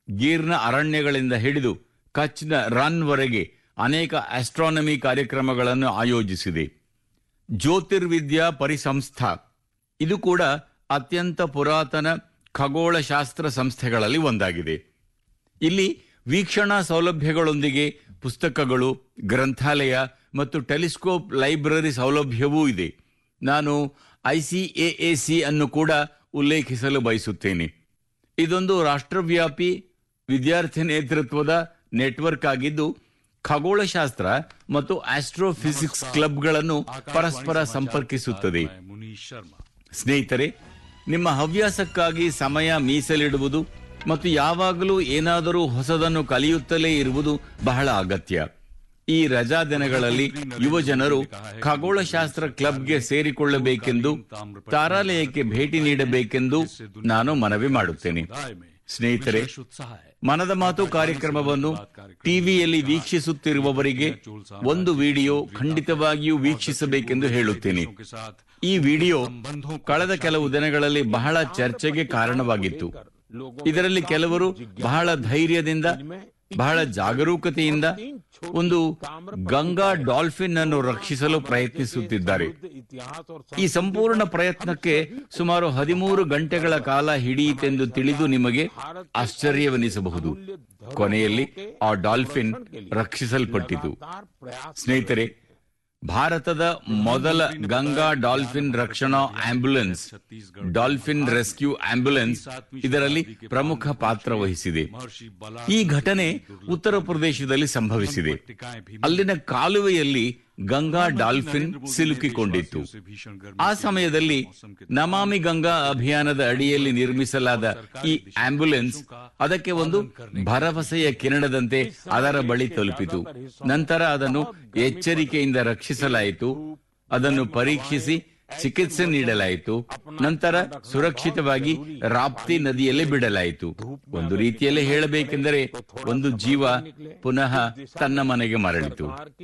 ಗೀರ್ನ ಅರಣ್ಯಗಳಿಂದ ಹಿಡಿದು ಕಚ್ನ ರನ್ವರೆಗೆ ಅನೇಕ ಆಸ್ಟ್ರಾನಮಿ ಕಾರ್ಯಕ್ರಮಗಳನ್ನು ಆಯೋಜಿಸಿದೆ ಜ್ಯೋತಿರ್ವಿದ್ಯಾ ಪರಿಸಂಸ್ಥಾ ಇದು ಕೂಡ ಅತ್ಯಂತ ಪುರಾತನ ಖಗೋಳಶಾಸ್ತ್ರ ಸಂಸ್ಥೆಗಳಲ್ಲಿ ಒಂದಾಗಿದೆ ಇಲ್ಲಿ ವೀಕ್ಷಣಾ ಸೌಲಭ್ಯಗಳೊಂದಿಗೆ ಪುಸ್ತಕಗಳು ಗ್ರಂಥಾಲಯ ಮತ್ತು ಟೆಲಿಸ್ಕೋಪ್ ಲೈಬ್ರರಿ ಸೌಲಭ್ಯವೂ ಇದೆ ನಾನು ಐಸಿಎಎಸಿ ಅನ್ನು ಕೂಡ ಉಲ್ಲೇಖಿಸಲು ಬಯಸುತ್ತೇನೆ ಇದೊಂದು ರಾಷ್ಟ್ರವ್ಯಾಪಿ ವಿದ್ಯಾರ್ಥಿ ನೇತೃತ್ವದ ನೆಟ್ವರ್ಕ್ ಆಗಿದ್ದು ಖಗೋಳಶಾಸ್ತ್ರ ಮತ್ತು ಆಸ್ಟ್ರೋಫಿಸಿಕ್ಸ್ ಕ್ಲಬ್ಗಳನ್ನು ಪರಸ್ಪರ ಸಂಪರ್ಕಿಸುತ್ತದೆ मैं मुनीश शर्मा ಸ್ನೇಹಿತರೆ ನಿಮ್ಮ ಹವ್ಯಾಸಕ್ಕಾಗಿ ಸಮಯ ಮೀಸಲಿಡುವುದು ಮತ್ತು ಯಾವಾಗಲೂ ಏನಾದರೂ ಹೊಸದನ್ನು ಕಲಿಯುತ್ತಲೇ ಇರುವುದು ಬಹಳ ಅಗತ್ಯ ಈ ರಜಾ ದಿನಗಳಲ್ಲಿ ಯುವ ಜನರು ಖಗೋಳಶಾಸ್ತ್ರ ಕ್ಲಬ್ಗೆ ಸೇರಿಕೊಳ್ಳಬೇಕೆಂದು ತಾರಾಲಯಕ್ಕೆ ಭೇಟಿ ನೀಡಬೇಕೆಂದು ನಾನು ಮನವಿ ಮಾಡುತ್ತೇನೆ समुदाय में ಸ್ನೇಹಿತರೆ विशेष उत्साह है ಮನದ ಮಾತು ಕಾರ್ಯಕ್ರಮವನ್ನು ಟಿವಿಯಲ್ಲಿ ವೀಕ್ಷಿಸುತ್ತಿರುವವರಿಗೆ ಒಂದು ವಿಡಿಯೋ ಖಂಡಿತವಾಗಿಯೂ ವೀಕ್ಷಿಸಬೇಕೆಂದು ಹೇಳುತ್ತೇನೆ के साथ ಈ ವಿಡಿಯೋ ಕಳೆದ ಕೆಲವು ದಿನಗಳಲ್ಲಿ ಬಹಳ ಚರ್ಚೆಗೆ ಕಾರಣವಾಗಿತ್ತು ಇದರಲ್ಲಿ ಕೆಲವರು ಬಹಳ ಧೈರ್ಯದಿಂದ ಬಹಳ ಜಾಗರೂಕತೆಯಿಂದ ಒಂದು ಗಂಗಾ ಡಾಲ್ಫಿನ್ ಅನ್ನು ರಕ್ಷಿಸಲು ಪ್ರಯತ್ನಿಸುತ್ತಿದ್ದಾರೆ ಈ ಸಂಪೂರ್ಣ ಪ್ರಯತ್ನಕ್ಕೆ ಸುಮಾರು ಹದಿಮೂರು ಗಂಟೆಗಳ ಕಾಲ ಹಿಡಿಯಿತೆಂದು ತಿಳಿದು ನಿಮಗೆ ಆಶ್ಚರ್ಯವೆನಿಸಬಹುದು ಕೊನೆಯಲ್ಲಿ ಆ ಡಾಲ್ಫಿನ್ ರಕ್ಷಿಸಲ್ಪಟ್ಟಿತು ಸ್ನೇಹಿತರೆ ಭಾರತದ ಮೊದಲ ಗಂಗಾ ಡಾಲ್ಫಿನ್ ರಕ್ಷಣಾ ಆಂಬ್ಯುಲೆನ್ಸ್ ಡಾಲ್ಫಿನ್ ರೆಸ್ಕ್ಯೂ ಆಂಬ್ಯುಲೆನ್ಸ್ ಇದರಲ್ಲಿ ಪ್ರಮುಖ ಪಾತ್ರ ವಹಿಸಿದೆ महर्षि बला ಈ ಘಟನೆ ಉತ್ತರ ಪ್ರದೇಶದಲ್ಲಿ ಸಂಭವಿಸಿದೆ टिकाएं भी ಅಲ್ಲಿನ ಕಾಲುವೆಯಲ್ಲಿ ಗಂಗಾ ಡಾಲ್ಫಿನ್ ಸಿಲುಕಿಕೊಂಡಿತ್ತು से भीषण गर्मी ಆ ಸಮಯದಲ್ಲಿ ನಮಾಮಿ ಗಂಗಾ ಅಭಿಯಾನದ ಅಡಿಯಲ್ಲಿ ನಿರ್ಮಿಸಲಾದ ಈ ಆಂಬ್ಯುಲೆನ್ಸ್ ಅದಕ್ಕೆ ಒಂದು ಭರವಸೆಯ ಕಿರಣದಂತೆ ಅದರ ಬಳಿ ತಲುಪಿತು ನಂತರ ಅದನ್ನು ಎಚ್ಚರಿಕೆಯಿಂದ ರಕ್ಷಿಸಲಾಯಿತು ಅದನ್ನು ಪರೀಕ್ಷಿಸಿ ಚಿಕಿತ್ಸೆ ನೀಡಲಾಯಿತು ನಂತರ ಸುರಕ್ಷಿತವಾಗಿ ರಾಪ್ತಿ ನದಿಯಲ್ಲಿ ಬಿಡಲಾಯಿತು ಒಂದು ರೀತಿಯಲ್ಲಿ ಹೇಳಬೇಕೆಂದರೆ ಒಂದು ಜೀವ ಪುನಃ ತನ್ನ ಮನೆಗೆ ಮರಳಿತು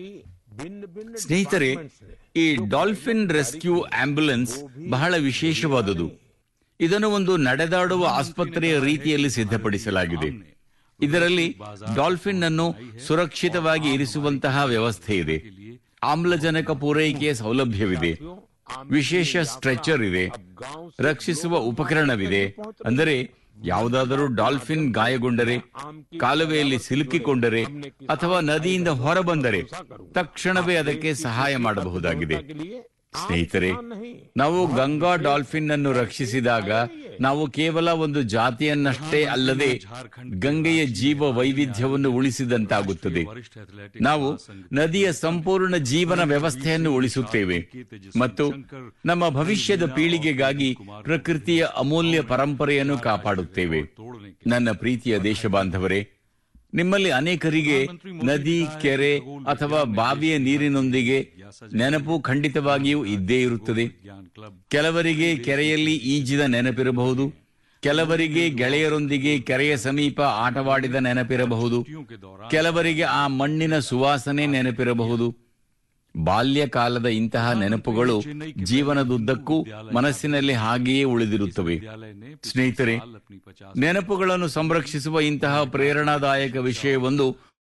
ಸ್ನೇಹಿತರೆ ಈ ಡಾಲ್ಫಿನ್ ರೆಸ್ಕ್ಯೂ ಆಂಬ್ಯುಲೆನ್ಸ್ ಬಹಳ ವಿಶೇಷವಾದುದು ಇದನ್ನು ಒಂದು ನಡೆದಾಡುವ ಆಸ್ಪತ್ರೆಯ ರೀತಿಯಲ್ಲಿ ಸಿದ್ಧಪಡಿಸಲಾಗಿದೆ ಇದರಲ್ಲಿ ಡಾಲ್ಫಿನ್ ಅನ್ನು ಸುರಕ್ಷಿತವಾಗಿ ಇರಿಸುವಂತಹ ವ್ಯವಸ್ಥೆ ಇದೆ ಆಮ್ಲಜನಕ ಪೂರೈಕೆಯ ಸೌಲಭ್ಯವಿದೆ ವಿಶೇಷ ಸ್ಟ್ರೆಚರ್ ಇದೆ ರಕ್ಷಿಸುವ ಉಪಕರಣವಿದೆ ಅಂದರೆ ಯಾವುದಾದರೂ ಡಾಲ್ಫಿನ್ ಗಾಯಗೊಂಡರೆ ಕಾಲುವೆಯಲ್ಲಿ ಸಿಲುಕಿಕೊಂಡರೆ ಅಥವಾ ನದಿಯಿಂದ ಹೊರಬಂದರೆ ತಕ್ಷಣವೇ ಅದಕ್ಕೆ ಸಹಾಯ ಮಾಡಬಹುದಾಗಿದೆ ಸ್ನೇಹಿತರೆ ನಾವು ಗಂಗಾ ಡಾಲ್ಫಿನ್ ಅನ್ನು ರಕ್ಷಿಸಿದಾಗ ನಾವು ಕೇವಲ ಒಂದು ಜಾತಿಯನ್ನಷ್ಟೇ ಅಲ್ಲದೆ ಗಂಗೆಯ ಜೀವ ವೈವಿಧ್ಯವನ್ನು ಉಳಿಸಿದಂತಾಗುತ್ತದೆ वरिष्ठ एथलेटिक ನಾವು ನದಿಯ ಸಂಪೂರ್ಣ ಜೀವನ ವ್ಯವಸ್ಥೆಯನ್ನು ಉಳಿಸುತ್ತೇವೆ ಮತ್ತು ನಮ್ಮ ಭವಿಷ್ಯದ ಪೀಳಿಗೆಗಾಗಿ ಪ್ರಕೃತಿಯ ಅಮೂಲ್ಯ ಪರಂಪರೆಯನ್ನು ಕಾಪಾಡುತ್ತೇವೆ तोड़ने ನನ್ನ ಪ್ರೀತಿಯ ದೇಶ ಬಾಂಧವರೇ ನಿಮ್ಮಲ್ಲಿ ಅನೇಕರಿಗೆ ನದಿ ಕೆರೆ ಅಥವಾ ಬಾವಿಯ ನೀರಿನೊಂದಿಗೆ ನೆನಪು ಖಂಡಿತವಾಗಿಯೂ ಇದ್ದೇ ಇರುತ್ತದೆ ज्ञान क्लब ಕೆಲವರಿಗೆ ಕೆರೆಯಲ್ಲಿ ಈಜಿದ ನೆನಪಿರಬಹುದು ಕೆಲವರಿಗೆ ಗೆಳೆಯರೊಂದಿಗೆ ಕೆರೆಯ ಸಮೀಪ ಆಟವಾಡಿದ ನೆನಪಿರಬಹುದು के दौरान ಕೆಲವರಿಗೆ ಆ ಮಣ್ಣಿನ ಸುವಾಸನೆ ನೆನಪಿರಬಹುದು ಬಾಲ್ಯಕಾಲದ ಇಂತಹ ನೆನಪುಗಳು ಜೀವನದುದ್ದಕ್ಕೂ ಮನಸ್ಸಿನಲ್ಲಿ ಹಾಗೆಯೇ ಉಳಿದಿರುತ್ತವೆ विद्यालय ने ಸ್ನೇಹಿತರೆ अपनी पचास ನೆನಪುಗಳನ್ನು ಸಂರಕ್ಷಿಸುವ ಇಂತಹ ಪ್ರೇರಣಾದಾಯಕ ವಿಷಯವೊಂದು